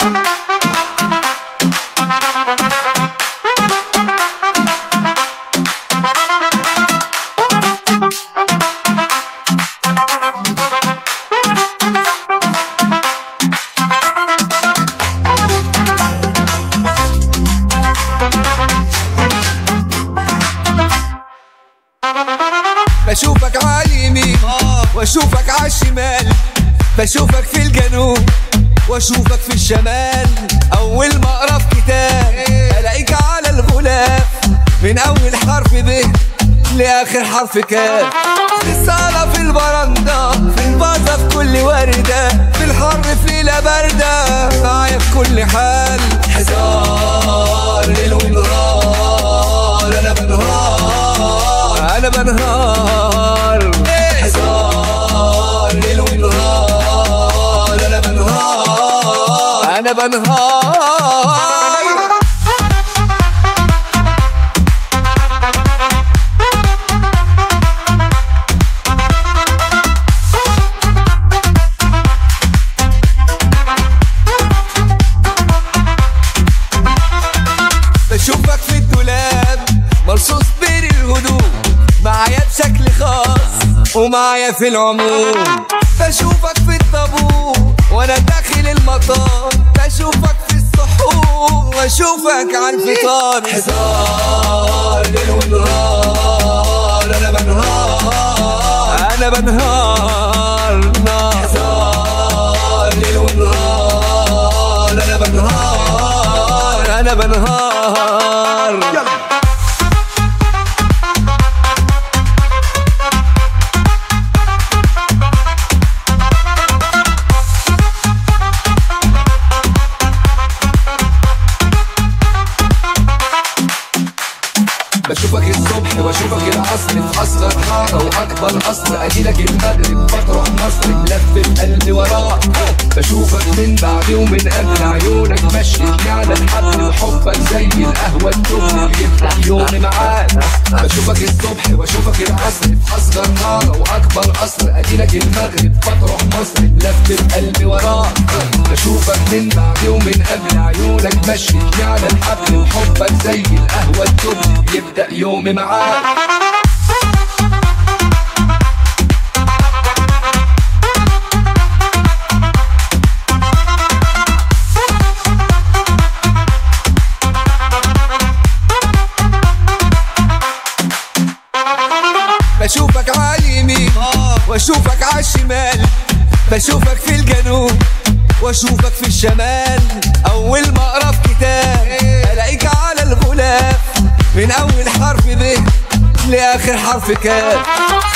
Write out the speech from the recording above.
بشوفك على اليمين واشوفك على الشمال بشوفك في الجنوب واشوفك في الشمال اول ما اقرا في كتاب الاقيك على الغلاف من اول حرف ب لاخر حرف كاف في الصاله في البرندة في البازة في كل وردة في الحر في ليلة باردة معايا في كل حال حزار ليل ونهار انا بنهار انا بنهار حزار ليل ونهار انا بنهار انا بنهار بشوفك في الدولاب مرصوص بين الهدوم معايا بشكل خاص ومعايا في العموم بشوفك في الطابور وانا داخل المطار بشوفك في السحور واشوفك على الفطار حزار ليل ونهار انا بنهار انا بنهار نار حزار ليل ونهار انا بنهار انا بنهار بشوفك الصبح واشوفك العصر في اصغر حاره واكبر قصر اديلك المغرب بطرح مصر ملف قلبي وراك بشوفك من بعد ومن قبل عيونك مشيتني على الحبل وحبك زي القهوه الدهن بيفتح يومي معاك بشوفك الصبح واشوفك العصر في اصغر حاره واكبر قصر اديلك المغرب بطرح مصر ملف قلبي وراك بشوفك من بعد ومن قبل عيونك مشيتني على الحبل وحبك زي القهوه الدهن يبدا يومي معاك بشوفك على اليمين واشوفك على الشمال بشوفك في الجنوب واشوفك في الشمال اول ما اقرا في كتاب الاقيك على الغلاف من اول حرف ب لاخر حرف كاف